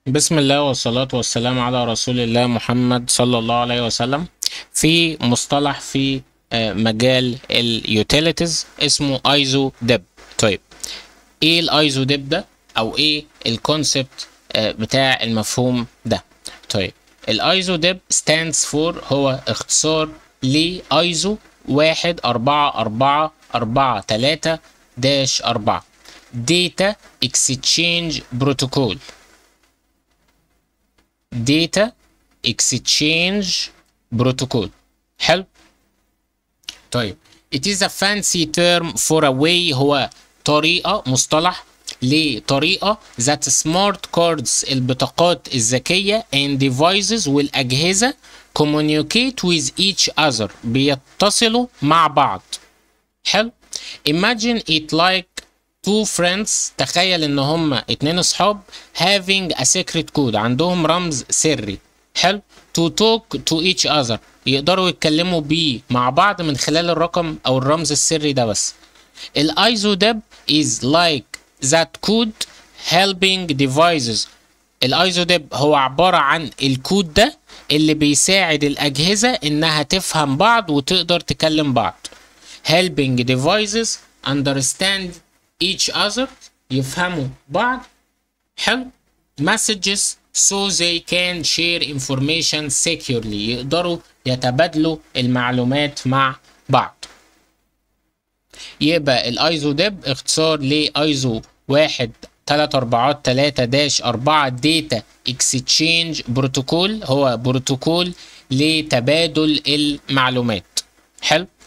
بسم الله والصلاة والسلام على رسول الله محمد صلى الله عليه وسلم في مصطلح في آه، مجال اليوتيليتيز اسمه ايزو ديب طيب ايه الايزو ديب ده او ايه الكونسبت بتاع المفهوم ده طيب الايزو ديب stands for هو اختصار لايزو واحد أربعة أربعة أربعة تلاتة داش أربعة Data Exchange Protocol Data Exchange Protocol حلو طيب it is a fancy term for a way هو طريقة مصطلح لطريقة that smart cards البطاقات الذكية and devices والأجهزة communicate with each other بيتصلوا مع بعض حلو imagine it like two friends تخيل ان هما اتنين اصحاب having a secret code عندهم رمز سري حلو to talk to each other يقدروا يتكلموا بيه مع بعض من خلال الرقم او الرمز السري ده بس الايزو ديب is like that code helping devices الايزو ديب هو عبارة عن الكود ده اللي بيساعد الأجهزة إنها تفهم بعض وتقدر تكلم بعض helping devices understand each other يفهموا بعض حلو messages so they can share information securely يقدروا يتبادلوا المعلومات مع بعض يبقى الايزو ديب اختصار لايزو واحد تلات أربعات تلاتة داش أربعة داتا اكستشينج بروتوكول هو بروتوكول لتبادل المعلومات حلو